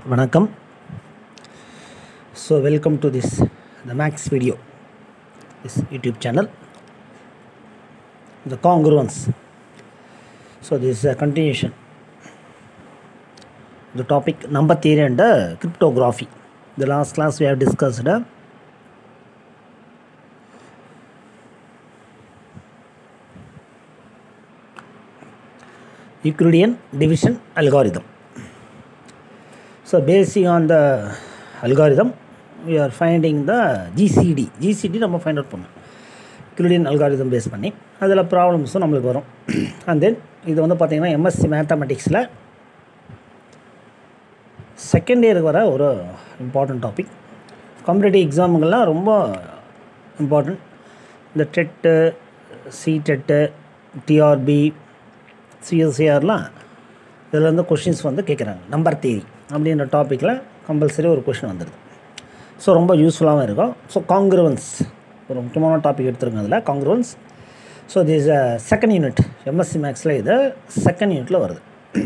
வணக்கம் so welcome to this the maths video this YouTube channel the congruence so this is a continuation the topic number theory and uh, cryptography the last class we have discussed uh, Euclidean division algorithm so basing on the algorithm we are finding the GCD GCD நம்ம find out பண்ணோம் Euclidean algorithm base பண்ணி அதில் ப்ராப்ளம்ஸும் நம்மளுக்கு வரும் and then இது வந்து பார்த்திங்கன்னா MSc மேத்தமெட்டிக்ஸில் second இயருக்கு வர ஒரு இம்பார்ட்டண்ட் டாபிக் காம்படேட்டிவ் எக்ஸாமுங்கள்லாம் ரொம்ப இம்பார்ட்டண்ட் இந்த டெட்டு சி டெட்டு டிஆர்பி சிஎஸ்சிஆர்லாம் இதில் வந்து கொஷின்ஸ் வந்து கேட்குறாங்க நம்பர் தேரி அப்படின்ற டாப்பிக்கில் கம்பல்சரி ஒரு கொஷின் வந்துடுது ஸோ ரொம்ப யூஸ்ஃபுல்லாகவும் இருக்கும் ஸோ காங்கிருவன்ஸ் ஒரு முக்கியமான டாபிக் எடுத்துருங்க அதில் congruence so this second unit MSc மேக்ஸில் இது செகண்ட் யூனிட்டில் வருது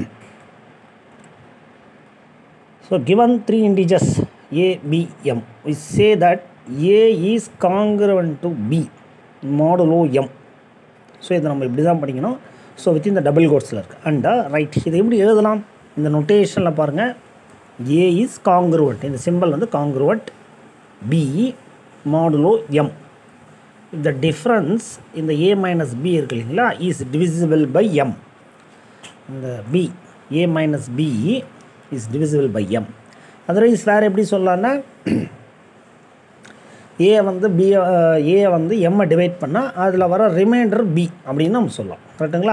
so given three integers A B M we say that A is congruent to B modulo M so இதை நம்ம இப்படி தான் படிக்கணும் ஸோ வித் இந்த டபுள் கோட்ஸில் இருக்குது அண்ட் ரைட் இதை எப்படி எழுதலாம் இந்த நொட்டேஷனில் பாருங்கள் ஏ இஸ் காங்கிருவட் இந்த சிம்பிள் வந்து congruent B modulo M the difference இந்த a minus b இருக்கு இல்லைங்களா is divisible by m இந்த b a minus b is divisible by m otherwise வேறு எப்படி சொல்லலாம்னா a வந்து b a வந்து m டிவைட் பண்ணால் அதில் வர ரிமைண்டர் b அப்படின்னு நம்ம சொல்லலாம் கரெக்டுங்களா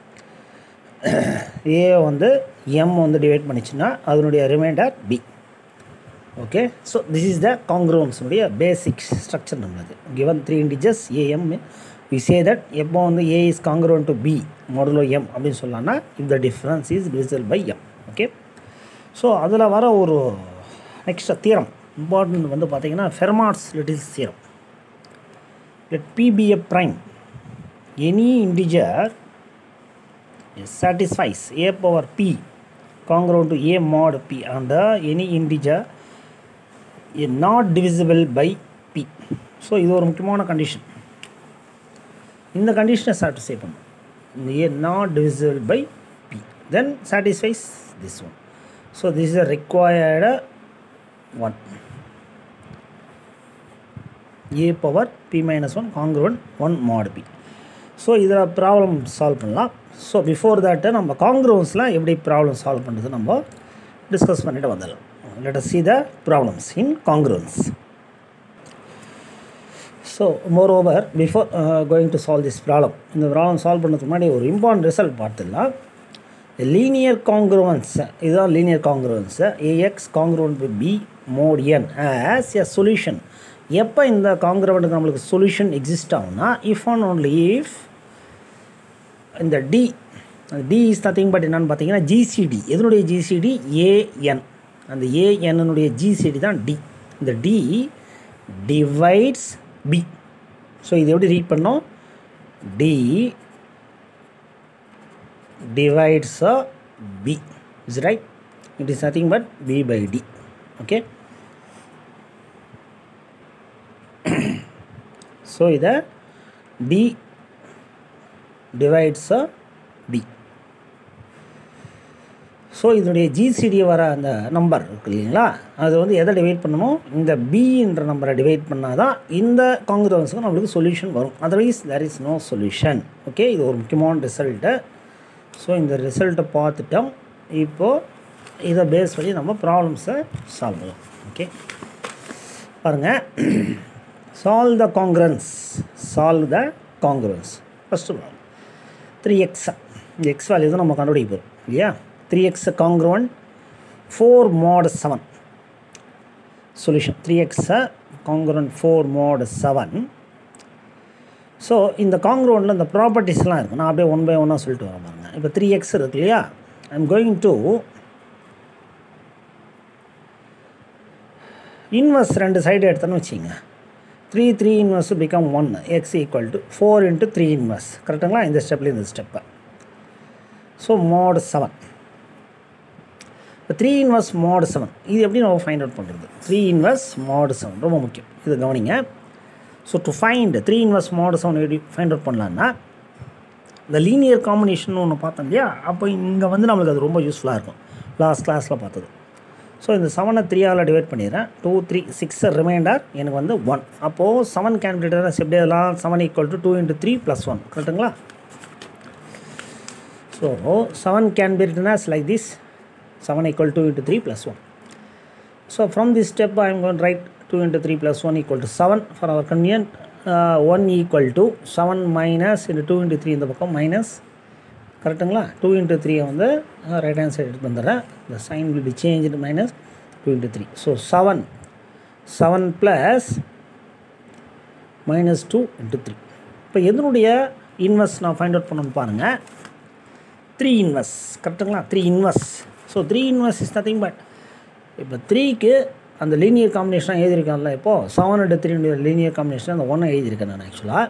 a வந்து m வந்து டிவைட் பண்ணிச்சுன்னா அதனுடைய remainder b okay so this is the காங்க்ரோன்ஸுடைய பேசிக் ஸ்ட்ரக்சர் நம்மளுக்கு given three integers a m we say that எப்போ வந்து a is congruent to B modulo m அப்படின்னு சொல்லலாம்னா if the difference is divisible by m okay so அதில் வர ஒரு next theorem important வந்து பார்த்தீங்கன்னா Fermat's little's theorem let p be a prime any integer satisfies a power p congruent to a mod p and uh, any integer is not divisible by p so இது ஒரு முக்கியமான condition இந்த கண்டிஷனை satisfy பண்ணும் இந்த a not divisible by p then satisfies this one so this is a required one a power p minus one congruent one mod p so இதில் problem solve பண்ணலாம் so before that நம்ம காங்க்ரோன்ஸில் எப்படி problem solve பண்ணுறது நம்ம discuss பண்ணிட்டு வந்துடலாம் let us see the problems in congruence so moreover before going to solve this problem இந்த problem solve பண்ணுறதுக்கு முன்னாடி ஒரு இம்பார்ட்டன்ட் ரிசல்ட் பார்த்துடலாம் லீனியர் காங்க்ருவன்ஸ் இதுதான் linear congruence a x congruent b mod n has a solution எப்போ இந்த காங்க்ரவனுக்கு நம்மளுக்கு சொல்யூஷன் எக்ஸிஸ்ட் ஆகும்னா இஃப் ஆன் ஒன்லி இஃப் இந்த d d is nothing but என்னன்னு பார்த்தீங்கன்னா ஜிசிடி எதனுடைய ஜிசிடி ஏஎன் அந்த ஏஎன்னுடைய ஜிசிடி தான் டி இந்த டி டிவைட்ஸ் பி ஸோ இது எப்படி ரீட் பண்ணோம் d divides b is right it is nothing but b by d okay so இதை டி டிவைட்ஸ் பி ஸோ இதனுடைய ஜிசிடி வர அந்த நம்பர் இருக்கு இல்லைங்களா அது வந்து எதை டிவைட் பண்ணணும் இந்த பின்ற நம்பரை டிவைட் பண்ணால் தான் இந்த காங்கிரவன்ஸுக்கு நம்மளுக்கு சொல்யூஷன் வரும் otherwise there is no solution okay இது ஒரு முக்கியமான ரிசல்ட்டு ஸோ இந்த ரிசல்ட்டை பார்த்துட்டோம் இப்போது இதை பேஸ் பண்ணி நம்ம ப்ராப்ளம்ஸை சால்வ் பண்ணலாம் ஓகே பாருங்கள் solve the congruence solve the congruence first problem three x இந்த எக்ஸ் வேல்யூ தான் நம்ம கண்டுபிடிக்க போகிறோம் இல்லையா three x congruent four mod seven solution three எக்ஸை congruent four mod seven so இந்த காங்கிரவனில் இந்த ப்ராப்பர்ட்டிஸ்லாம் இருக்குது நான் அப்படியே ஒன் பை ஒன்னாக சொல்லிட்டு வரேன் பாருங்க இப்போ த்ரீ எக்ஸ் இருக்கு இல்லையா I am going to inverse ரெண்டு சைடு எடுத்தோன்னு வச்சிங்க three three inverse become one x equal to four into three inverse கரெக்டுங்களா இந்த ஸ்டெப்பில் இந்த ஸ்டெப்பை ஸோ மோட் செவன் இப்போ த்ரீ இன்வர்ஸ் மாடு செவன் இது எப்படி நம்ம ஃபைண்ட் அவுட் பண்ணுறது த்ரீ இன்வர்ஸ் மாடு செவன் ரொம்ப முக்கியம் இது கவனிங்க so to find three inverse mod seven எப்படி ஃபைண்ட் அவுட் பண்ணலான்னா இந்த லீனியர் காம்பினேஷன் ஒன்று பார்த்தோம் இல்லையா அப்போ இங்கே வந்து நம்மளுக்கு அது ரொம்ப யூஸ்ஃபுல்லாக இருக்கும் லாஸ்ட் கிளாஸில் பார்த்தது ஸோ இந்த செவனை த்ரீயால் டிவைட் பண்ணிடுறேன் டூ த்ரீ சிக்ஸ் ரிமைண்டர் எனக்கு வந்து ஒன் அப்போது செவன் கேல்குலேட்டர் எப்படி எல்லாம் seven equal to two into three plus one கரெக்டுங்களா so seven can be written as like this 7 equal to 2 into 3 plus 1. So from this step I am going to write 2 into 3 plus 1 equal to 7 for our convenient. Uh, 1 equal to 7 minus into 2 into 3 இந்த பக்கம் minus கரெக்டுங்களா two into த்ரீயை வந்து right hand side எடுத்து வந்துடுறேன் the sign will be changed minus 2 into 3 so 7 7 plus minus 2 into 3 இப்போ எதனுடைய invest நான் ஃபைண்ட் அவுட் பண்ணணும்னு பாருங்கள் த்ரீ இன்வெஸ் கரெக்டுங்களா three inverse so three inverse is nothing but இப்போ த்ரீக்கு அந்த லீனியர் காம்பினேஷனாக எழுதியிருக்கேன்ல இப்போது செவன் அண்ட் த்ரீனுடைய லீனியர் காம்பினேஷன் அந்த ஒன்றை எழுதியிருக்கேன் நான் ஆக்சுவலாக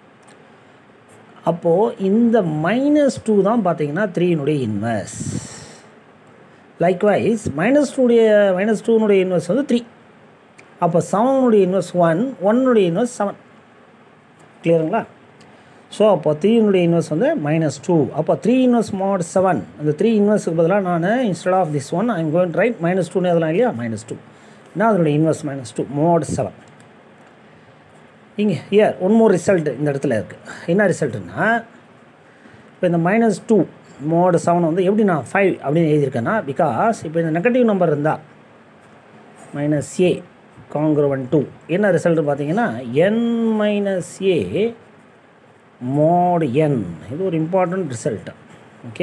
அப்போது இந்த மைனஸ் டூ தான் பார்த்தீங்கன்னா த்ரீனுடைய இன்வெஸ் லைக்வைஸ் மைனஸ் டூடைய மைனஸ் டூனுடைய இன்வெஸ் வந்து த்ரீ அப்போ செவனுடைய இன்வெஸ் ஒன் ஒன்னுடைய இன்வெஸ் செவன் கிளியருங்களா ஸோ அப்போ த்ரீனுடைய இன்வெர்ஸ் வந்து மைனஸ் டூ அப்போ த்ரீ இன்வெர்ஸ் மாட் செவன் அந்த த்ரீ இன்வெர்ஸுக்கு பதிலாக நான் instead of this one I'm going write minus டூன்னு எதெல்லாம் இல்லையா மைனஸ் டூ என்ன அதனுடைய inverse minus two mod seven இங்கே இயர் ஒன் மோர் ரிசல்ட் இந்த இடத்துல இருக்குது என்ன ரிசல்ட்டுன்னா இப்போ இந்த மைனஸ் டூ மோட் செவன் வந்து எப்படி நான் ஃபைவ் அப்படின்னு எழுதியிருக்கேன்னா பிகாஸ் இப்போ இந்த நெகட்டிவ் நம்பர் இருந்தால் மைனஸ் ஏ காங்கிரவன் டூ என்ன ரிசல்ட் பார்த்தீங்கன்னா என் மைனஸ் ஏ மோட் என் இது ஒரு இம்பார்ட்டண்ட் ரிசல்ட் ஓகே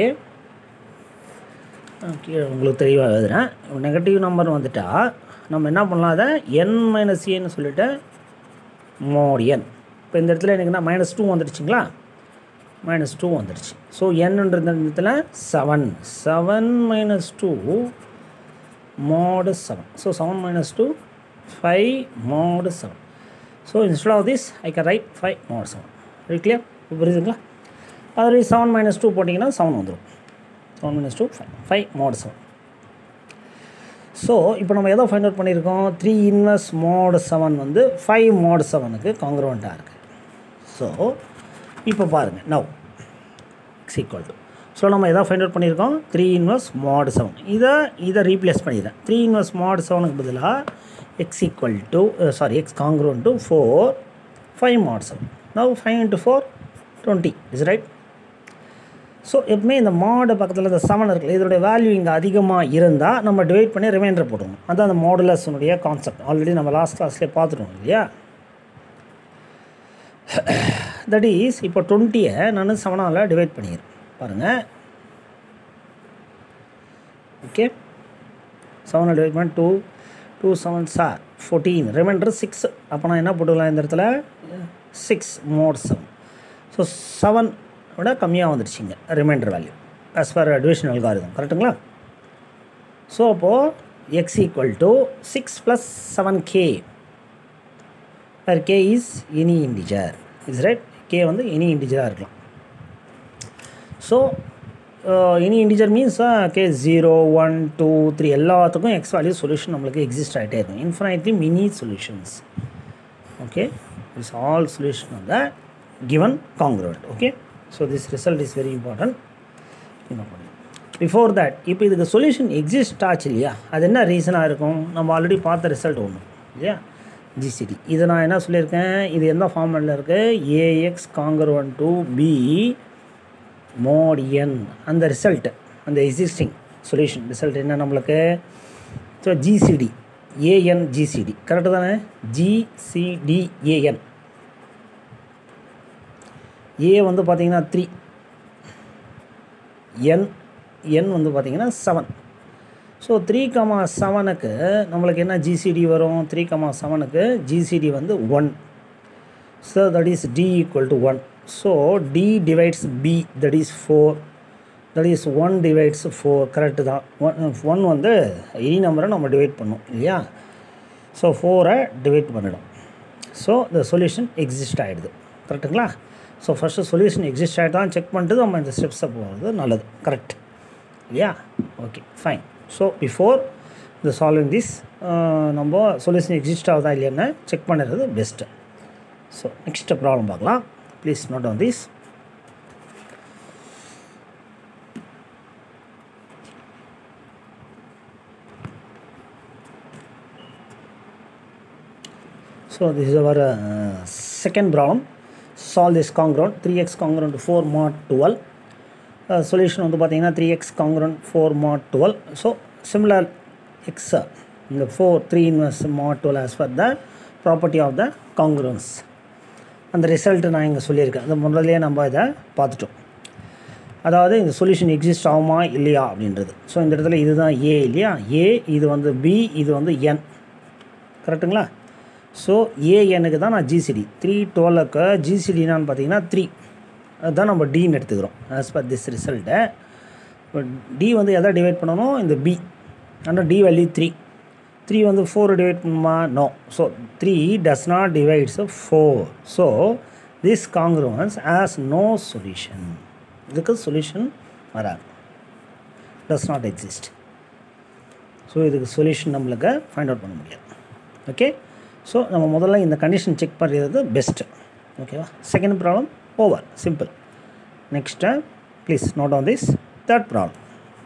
கீழே உங்களுக்கு தெளிவாக எழுதுகிறேன் நெகட்டிவ் நம்பர் வந்துட்டா நம்ம என்ன பண்ணலாம் அதை என் மைனஸ் ஏன்னு சொல்லிட்டு மோட் என் இப்போ இந்த இடத்துல எனக்கு என்ன மைனஸ் டூ வந்துடுச்சுங்களா மைனஸ் டூ வந்துடுச்சு ஸோ என்னன்ற இந்த இடத்துல seven seven minus two mod seven so seven minus two five mod seven so instead of this I can write five mod seven very clear புரியுதுங்களா அது செவன் மைனஸ் டூ போட்டிங்கன்னா seven வந்துடும் seven minus two five five mod seven so இப்போ நம்ம எதோ find out பண்ணியிருக்கோம் three inverse mod seven வந்து five mod செவனுக்கு காங்கிரவெண்ட்டாக இருக்குது ஸோ இப்போ பாருங்கள் now it's equal to so நம்ம எதாவது ஃபைண்ட் அவுட் பண்ணியிருக்கோம் த்ரீ இன்வெஸ் மாட் செவன் இதை இதை ரீப்ளேஸ் பண்ணிடுறேன் த்ரீ இன்வெஸ் மாட் செவனுக்கு பதிலாக x equal to sorry x congruent to four five mod seven now five into four twenty is right so எப்பவுமே இந்த மாடு பக்கத்தில் இந்த செவன் இருக்குல்ல இதோடைய வேல்யூ இங்கே அதிகமாக இருந்தால் நம்ம டிவைட் பண்ணி ரிமைண்டர் போடுவோம் அதான் அந்த மாடுலஸ்னுடைய கான்செப்ட் ஆல்ரெடி நம்ம லாஸ்ட் கிளாஸ்லேயே பார்த்துட்டோம் இல்லையா தட் இஸ் இப்போ டுவெண்ட்டியை நான் செவனால் டிவைட் பண்ணிடுறேன் பாருங்கள் ஓகே செவனால் டிவைட் பண்ணி டூ டூ செவன் சார் ஃபோர்டீன் ரிமைண்டர் சிக்ஸ் அப்போ நான் என்ன போட்டுக்கலாம் இந்த இடத்துல six mod seven so seven விட கம்மியாக வந்துடுச்சிங்க remainder value as per division algorithm கரெக்டுங்களா ஸோ அப்போது x equal to six plus seven k where k is any integer is right k வந்து எனி இன்டிஜராக இருக்கலாம் so any integer means k zero one two three எல்லாத்துக்கும் x value solution நம்மளுக்கு exist ஆகிட்டே இருக்கும் infinitely many solutions okay it's all solution of the given congruent okay so this result is very important before that இப்போ இதுக்கு solution exist ஆச்சு இல்லையா அது என்ன ரீசனாக இருக்கும் நம்ம ஆல்ரெடி பார்த்த ரிசல்ட் ஒன்று இல்லையா ஜிசிடி இதை நான் என்ன சொல்லியிருக்கேன் இது எந்த ஃபார்மெட்டில் இருக்குது a x congruent to b mod n அந்த ரிசல்ட் அந்த எக்ஸிஸ்டிங் சொல்யூஷன் ரிசல்ட் என்ன நம்மளுக்கு so GCD a n GCD correct தானே ஜிசிடிஏஎன் ஏ வந்து பார்த்தீங்கன்னா த்ரீ என் என் வந்து பார்த்தீங்கன்னா செவன் ஸோ த்ரீ கமா செவனுக்கு நம்மளுக்கு என்ன ஜிசிடி வரும் த்ரீ கமா செவனுக்கு ஜிசிடி வந்து one so that is d equal to one so d divides b that is four that is one divides four correct தான் ஒன் ஒன் வந்து any நம்பரை நம்ம டிவைட் பண்ணோம் இல்லையா ஸோ ஃபோரை டிவைட் பண்ணிடும் ஸோ இந்த சொல்யூஷன் எக்ஸிஸ்ட் ஆகிடுது கரெக்டுங்களா ஸோ ஃபஸ்ட்டு சொல்யூஷன் எக்ஸிஸ்ட் ஆகிட்டு தான் செக் பண்ணிட்டு நம்ம இந்த ஸ்டெப்ஸை போகிறது நல்லது கரெக்ட் இல்லையா ஓகே ஃபைன் ஸோ பிஃபோர் இந்த சால்விங் திஸ் நம்ம சொல்யூஷன் எக்ஸிஸ்ட் ஆகுதா இல்லையான்னு செக் பண்ணுறது பெஸ்ட்டு ஸோ நெக்ஸ்ட் ப்ராப்ளம் பார்க்கலாம் please note on this So this is our uh, second problem. Solve this congruent 3x congruent to 4 mod 12. Uh, solution வந்து பார்த்தீங்கன்னா 3x congruent 4 mod 12. So similar x இந்த 4 3 inverse mod 12 as per the property of the congruence. அந்த result நான் இங்கே சொல்லியிருக்கேன் அந்த முதல்லையே நம்ம இதை பார்த்துட்டோம் அதாவது இந்த சொல்யூஷன் எக்ஸிஸ்ட் ஆகுமா இல்லையா அப்படின்றது ஸோ இந்த இடத்துல இதுதான் ஏ இல்லையா ஏ இது வந்து பி இது வந்து என் கரெக்டுங்களா ஸோ ஏஎனுக்கு தான் நான் ஜிசிடி த்ரீ டுவெல்லுக்கு ஜிசிடினான்னு பார்த்தீங்கன்னா த்ரீ அதுதான் நம்ம டின்னு எடுத்துக்கிறோம் ஆஸ் பர் திஸ் ரிசல்ட்டை டி வந்து எதை டிவைட் பண்ணணும் இந்த பி ஆனால் டி வேல்யூ த்ரீ த்ரீ வந்து ஃபோர் டிவைட் பண்ணுமா no so three does not divides four so this congruence has no solution இதுக்கு சொல்யூஷன் வராது டஸ் நாட் எக்ஸிஸ்ட் ஸோ இதுக்கு சொல்யூஷன் நம்மளுக்கு ஃபைண்ட் அவுட் பண்ண முடியாது ஓகே ஸோ நம்ம முதல்ல இந்த கண்டிஷன் செக் பண்ணுறது பெஸ்ட்டு ஓகேவா second problem over simple next please note on this third problem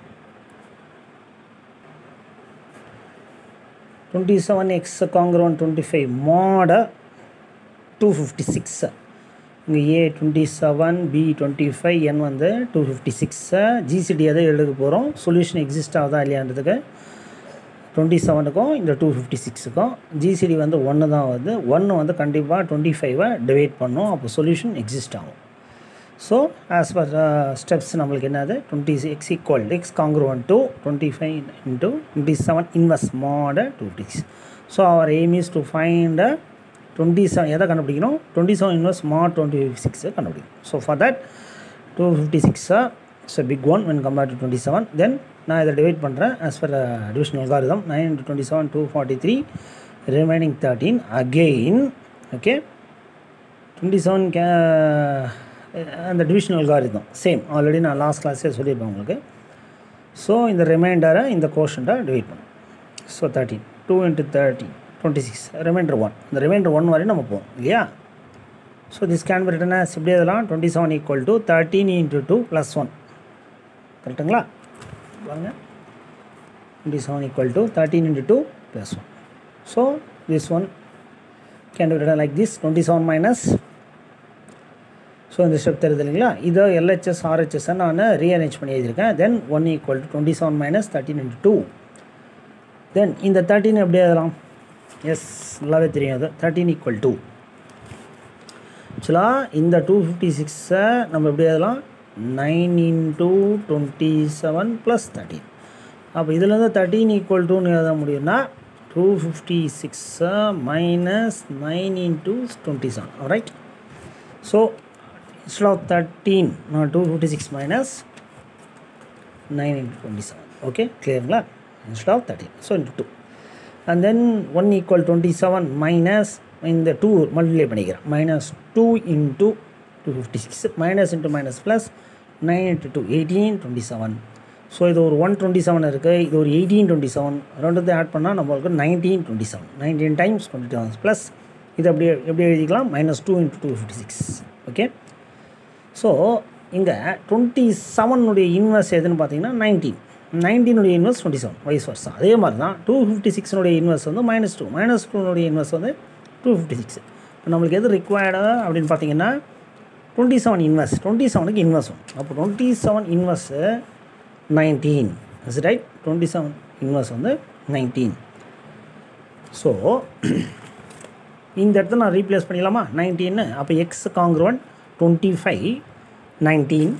twenty seven x congruent twenty five mod two fifty six இங்கே a twenty seven b twenty five n வந்து two fifty சிக்ஸை GCD எதை எழுத போகிறோம் solution exist ஆகுதா இல்லையான்றதுக்கு twenty செவனுக்கும் இந்த two fifty சிக்ஸுக்கும் GCD வந்து ஒன்று தான் வருது ஒன்று வந்து கண்டிப்பாக டுவெண்ட்டி ஃபைவை டிவைட் பண்ணும் அப்போ சொல்யூஷன் எக்ஸிஸ்ட் ஆகும் ஸோ ஆஸ் பர் ஸ்டெப்ஸ் நம்மளுக்கு என்னது twenty x equal x congruent to twenty five into twenty seven inverse mod two six so our aim is to find twenty seven எதை கண்டுபிடிக்கணும் twenty seven inverse mod twenty சிக்ஸை கண்டுபிடிக்கணும் so for that two fifty சிக்ஸை it's a big one when compare to twenty seven then நான் இதை divide பண்ணுறேன் as per division algorithm nine into twenty seven two forty three remaining thirteen again okay twenty seven k அந்த division algorithm same already நான் last கிளாஸே சொல்லியிருப்பேன் உங்களுக்கு ஸோ இந்த ரிமைண்டரை இந்த கோஷன்ட்டை டிவைட் பண்ணும் so thirteen two into thirty twenty six remainder one இந்த ரிமைண்டர் ஒன் வரையும் நம்ம போவோம் இல்லையா so this can be written as எப்படி அதெல்லாம் twenty seven equal to thirteen into two plus one கரெக்டுங்களா பாருங்க twenty seven equal to thirteen into two plus one so this one can be written like this twenty seven minus so இந்த step தெரியுது இல்லைங்களா இதை LHS ஆர்ஹெச்எஸ்ஸை நான் rearrange பண்ணி எழுதியிருக்கேன் then one equal to twenty seven minus thirteen into two then இந்த thirteen எப்படி எழுதலாம் எஸ் நல்லாவே தெரியும் அது தேர்ட்டின் ஈக்குவல் டூ ஆக்சுவலாக இந்த டூ ஃபிஃப்டி சிக்ஸை நம்ம எப்படி எழுதலாம் nine into twenty seven plus thirteen அப்போ இதுலேருந்து தேர்ட்டீன் ஈக்குவல் டூன்னு எழுத முடியும்னா டூ ஃபிஃப்டி சிக்ஸை minus nine into twenty seven right so instead of 13 now 256 minus 9 into 27 okay clear instead of 13 so into 2 and then 1 equal 27 minus இந்த two multiply பண்ணிக்கிறேன் minus two into two fifty six minus into minus plus nine into two eighteen twenty seven so இது ஒரு one twenty seven இருக்குது இது ஒரு eighteen twenty seven ரெண்டுத்தையும் add பண்ணால் நம்மளுக்கு nineteen twenty seven nineteen times twenty seven plus இது அப்படி எப்படி எழுதிக்கலாம் minus two into two fifty six okay so இங்கே டுவெண்ட்டி செவனுடைய இன்வெர்ஸ் எதுன்னு பார்த்தீங்கன்னா நைன்டீன் நைன்டீனுடைய இன்வெர்ஸ் டுவெண்ட்டி செவன் வைஸ் வருஷம் அதே மாதிரி தான் டூ ஃபிஃப்டி சிக்ஸினுடைய இன்வெர்ஸ் வந்து மைனஸ் டூ மைனஸ் டூனுடைய இன்வெர்ஸ் வந்து டூ ஃபிஃப்டி சிக்ஸ் இப்போ நம்மளுக்கு எது ரிக்வயர்டு அப்படின்னு பார்த்தீங்கன்னா டுவெண்ட்டி செவன் இன்வெர்ஸ் டுவெண்ட்டி செவனுக்கு இன்வெர்ஸ் வரும் அப்போ twenty seven inverse nineteen is right twenty seven inverse வந்து நைன்டீன் ஸோ இந்த இடத்துல நான் ரீப்ளேஸ் பண்ணிடலாமா நைன்டீன்னு அப்போ x congruent twenty five nineteen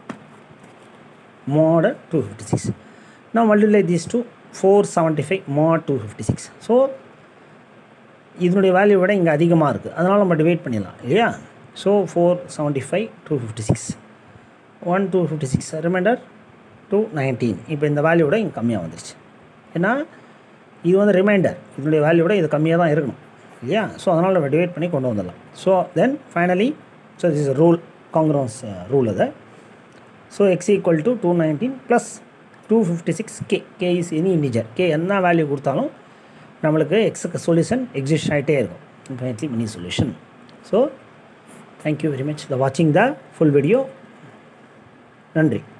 mod 256 now multiply these two 475 mod 256 so இதனுடைய வேல்யூ விட இங்கே அதிகமாக இருக்குது அதனால் நம்ம டிவைட் பண்ணிடலாம் இல்லையா so four seventy five two fifty six one two fifty six remainder two nineteen இப்போ இந்த வேல்யூ விட இங்கே கம்மியாக வந்துருச்சு ஏன்னா இது வந்து ரிமைண்டர் இதனுடைய வேல்யூ விட இது கம்மியாக தான் இருக்கணும் இல்லையா ஸோ அதனால் நம்ம டிவைட் பண்ணி கொண்டு வந்துடலாம் so then finally so this rule congruence rule அது so x equal to two nineteen plus two fifty six k k is any integer k என்ன வேல்யூ கொடுத்தாலும் நம்மளுக்கு எக்ஸுக்கு சொல்யூஷன் எக்ஸிஸ்ட் ஆகிட்டே இருக்கும் infinitely many solution so thank you very much the வாட்சிங் the full video நன்றி